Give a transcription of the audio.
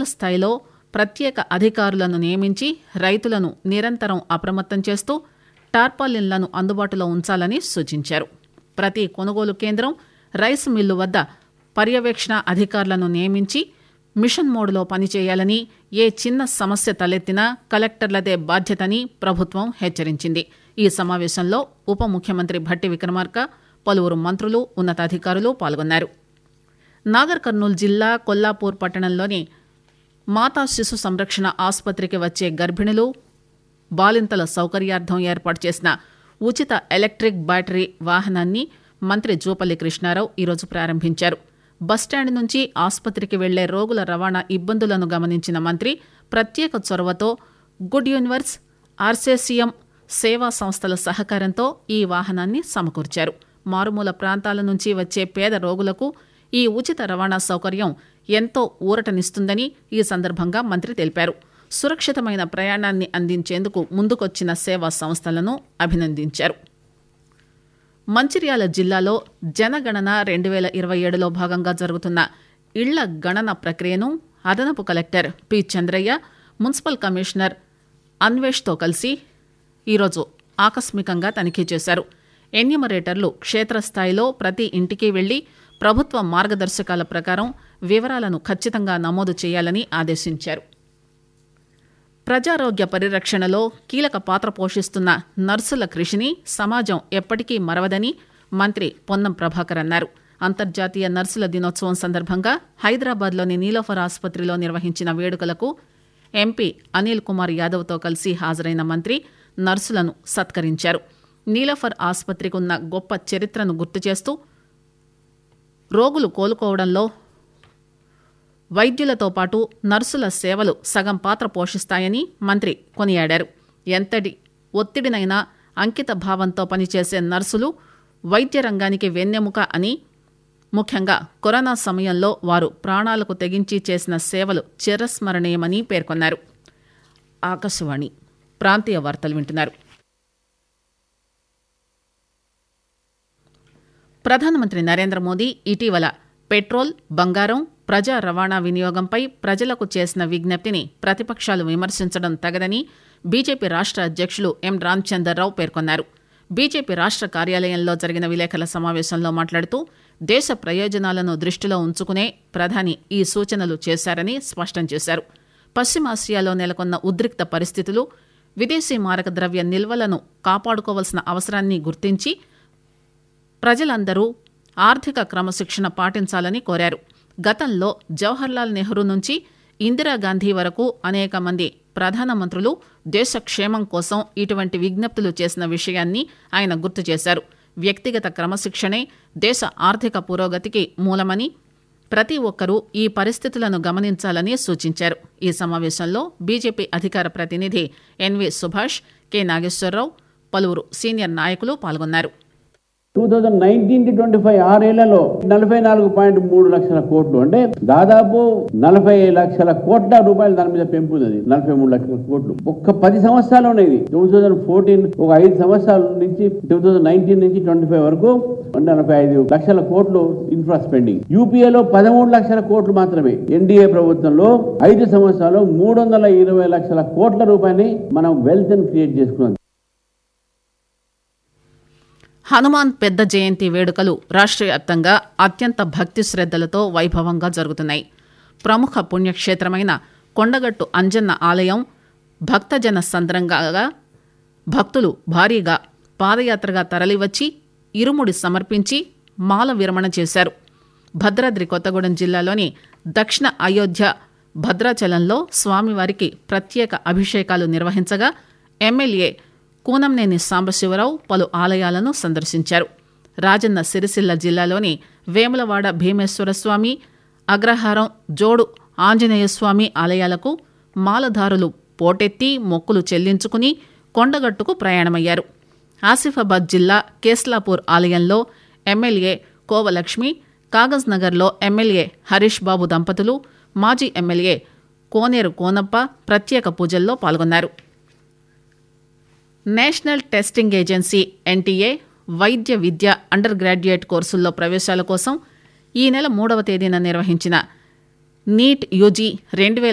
క్షేత్రస్థాయిలో ప్రత్యేక అధికారులను నియమించి రైతులను నిరంతరం అప్రమత్తం చేస్తూ టార్పాలిన్లను అందుబాటులో ఉంచాలని సూచించారు ప్రతి కొనుగోలు కేంద్రం రైస్ మిల్లు వద్ద పర్యవేక్షణ అధికారులను నియమించి మిషన్ మోడ్లో పనిచేయాలని ఏ చిన్న సమస్య తలెత్తినా కలెక్టర్లదే బాధ్యతని ప్రభుత్వం హెచ్చరించింది ఈ సమావేశంలో ఉప ముఖ్యమంత్రి భట్టి విక్రమార్క పలువురు మంత్రులు ఉన్నతాధికారులు పాల్గొన్నారు నాగర్ కర్నూలు జిల్లా కొల్లాపూర్ పట్టణంలోని మాతా శిశు సంరక్షణ ఆసుపత్రికి వచ్చే గర్భిణులు బాలింతల సౌకర్యార్థం ఏర్పాటు చేసిన ఉచిత ఎలక్ట్రిక్ బ్యాటరీ వాహనాన్ని మంత్రి జూపల్లి కృష్ణారావు ఈరోజు ప్రారంభించారు బస్టాండ్ నుంచి ఆసుపత్రికి వెళ్లే రోగుల రవాణా ఇబ్బందులను గమనించిన మంత్రి ప్రత్యేక చొరవతో గుడ్ యూనివర్స్ ఆర్సేసియం సేవా సంస్థల సహకారంతో ఈ వాహనాన్ని సమకూర్చారు మారుమూల ప్రాంతాల నుంచి వచ్చే పేద రోగులకు ఈ ఉచిత రవాణా సౌకర్యం ఎంతో ఊరటనిస్తుందని ఈ సందర్భంగా మంత్రి తెలిపారు సురక్షితమైన ప్రయాణాన్ని అందించేందుకు ముందుకొచ్చిన సేవా సంస్థలను అభినందించారు మంచిర్యాల జిల్లాలో జనగణన రెండు వేల ఇరవై ఏడులో భాగంగా జరుగుతున్న ఇళ్ల గణన ప్రక్రియను అదనపు collector P Chandraiah municipal commissioner అన్వేష్తో కలిసి ఈరోజు ఆకస్మికంగా తనిఖీ చేశారు ఎన్యూమరేటర్లు క్షేత్రస్థాయిలో ప్రతి ఇంటికి వెళ్లి ప్రభుత్వ మార్గదర్శకాల ప్రకారం వివరాలను ఖచ్చితంగా నమోదు చేయాలని ఆదేశించారు ప్రజారోగ్య పరిరక్షణలో కీలక పాత్ర పోషిస్తున్న నర్సుల కృషిని సమాజం ఎప్పటికీ మరవదని మంత్రి పొన్నం ప్రభాకర్ అన్నారు అంతర్జాతీయ నర్సుల దినోత్సవం సందర్భంగా హైదరాబాద్లోని నీలోఫర్ ఆసుపత్రిలో నిర్వహించిన వేడుకలకు ఎంపీ అనిల్ కుమార్ యాదవ్తో కలిసి హాజరైన మంత్రి నర్సులను సత్కరించారు నీలోఫర్ ఆసుపత్రికి ఉన్న గొప్ప చరిత్రను గుర్తు చేస్తూ రోగులు కోలుకోవడంలో వైద్యులతో పాటు నర్సుల సేవలు సగం పాత్ర పోషిస్తాయని మంత్రి కొనియాడారు ఎంతటి ఒత్తిడినైనా అంకిత భావంతో పనిచేసే నర్సులు వైద్య రంగానికి వెన్నెముక అని ముఖ్యంగా కరోనా సమయంలో వారు ప్రాణాలకు తెగించి చేసిన సేవలు చిరస్మరణీయమని పేర్కొన్నారు ఆకాశవాణి ప్రాంతీయ వార్తలు వింటున్నారు ప్రధానమంత్రి నరేంద్ర మోదీ ఇటీవల పెట్రోల్ బంగారం ప్రజా రవాణా వినియోగంపై ప్రజలకు చేసిన విజ్ఞప్తిని ప్రతిపక్షాలు విమర్శించడం తగదని బీజేపీ రాష్ట్ర అధ్యక్షులు ఎం రామచందర్రావు పేర్కొన్నారు బీజేపీ రాష్ట్ర కార్యాలయంలో జరిగిన విలేకరుల సమావేశంలో మాట్లాడుతూ దేశ ప్రయోజనాలను దృష్టిలో ఉంచుకునే ప్రధాని ఈ సూచనలు చేశారని స్పష్టం చేశారు పశ్చిమాసియాలో నెలకొన్న ఉద్రిక్త పరిస్థితులు విదేశీ మారక ద్రవ్య నిల్వలను కాపాడుకోవాల్సిన అవసరాన్ని గుర్తించి ప్రజలందరూ ఆర్థిక క్రమశిక్షణ పాటించాలని కోరారు గతంలో జవహర్లాల్ నెహ్రూ నుంచి ఇందిరాగాంధీ వరకు అనేక మంది ప్రధానమంత్రులు దేశ క్షేమం కోసం ఇటువంటి విజ్ఞప్తులు చేసిన విషయాన్ని ఆయన గుర్తు చేశారు వ్యక్తిగత క్రమశిక్షణే దేశ ఆర్థిక పురోగతికి మూలమని ప్రతి ఒక్కరూ ఈ పరిస్థితులను గమనించాలని సూచించారు ఈ సమావేశంలో బీజేపీ అధికార ప్రతినిధి ఎన్వి సుభాష్ కె నాగేశ్వరరావు పలువురు సీనియర్ నాయకులు పాల్గొన్నారు టూ థౌజండ్ నైన్టీన్ కి ట్వంటీ ఫైవ్ ఆరేళ్లలో నలభై నాలుగు పాయింట్ మూడు లక్షల కోట్లు అంటే దాదాపు నలభై లక్షల కోట్ల రూపాయలు దాని మీద పెంపు ఉన్నది నలభై మూడు లక్షల కోట్లు ఒక్క పది సంవత్సరాలు ఉన్నది టూ థౌజండ్ ఫోర్టీన్ ఒక ఐదు సంవత్సరాల నుంచి టూ థౌజండ్ నైన్టీన్ నుంచి ట్వంటీ ఫైవ్ వరకు నలభై ఐదు లక్షల కోట్లు ఇన్ఫ్రా స్పెండింగ్ యూపీఏలో పదమూడు లక్షల కోట్లు మాత్రమే ఎన్డీఏ ప్రభుత్వంలో ఐదు సంవత్సరాలు మూడు వందల ఇరవై లక్షల కోట్ల రూపాయలని మనం వెల్త్ క్రియేట్ చేసుకున్నాం హనుమాన్ పెద్ద జయంతి వేడుకలు రాష్ట్ర వ్యాప్తంగా అత్యంత భక్తి శ్రద్దలతో వైభవంగా జరుగుతున్నాయి ప్రముఖ పుణ్యక్షేత్రమైన కొండగట్టు అంజన్న ఆలయం భక్తజన సంద్రంగా భక్తులు భారీగా పాదయాత్రగా తరలివచ్చి ఇరుముడి సమర్పించి మాల విరమణ చేశారు భద్రాద్రి కొత్తగూడెం జిల్లాలోని దక్షిణ అయోధ్య భద్రాచలంలో స్వామివారికి ప్రత్యేక అభిషేకాలు నిర్వహించగా ఎమ్మెల్యే కూనంనేని సాంబశివరావు పలు ఆలయాలను సందర్శించారు రాజన్న సిరిసిల్ల జిల్లాలోని వేములవాడ భీమేశ్వర స్వామి అగ్రహారం జోడు ఆంజనేయ స్వామి ఆలయాలకు మాలధారులు పోటెత్తి మొక్కులు చెల్లించుకుని కొండగట్టుకు ప్రయాణమయ్యారు ఆసిఫాబాద్ జిల్లా కేస్లాపూర్ ఆలయంలో ఎమ్మెల్యే కోవలక్ష్మి కాగజ్ నగర్లో ఎమ్మెల్యే హరీష్ బాబు దంపతులు మాజీ ఎమ్మెల్యే కోనేరు కోనప్ప ప్రత్యేక పూజల్లో పాల్గొన్నారు నేషనల్ టెస్టింగ్ ఏజెన్సీ ఎన్టీఏ వైద్య విద్య అండర్ గ్రాడ్యుయేట్ కోర్సుల్లో ప్రవేశాల కోసం ఈ నెల మూడవ తేదీన నిర్వహించిన నీట్ యూజీ రెండు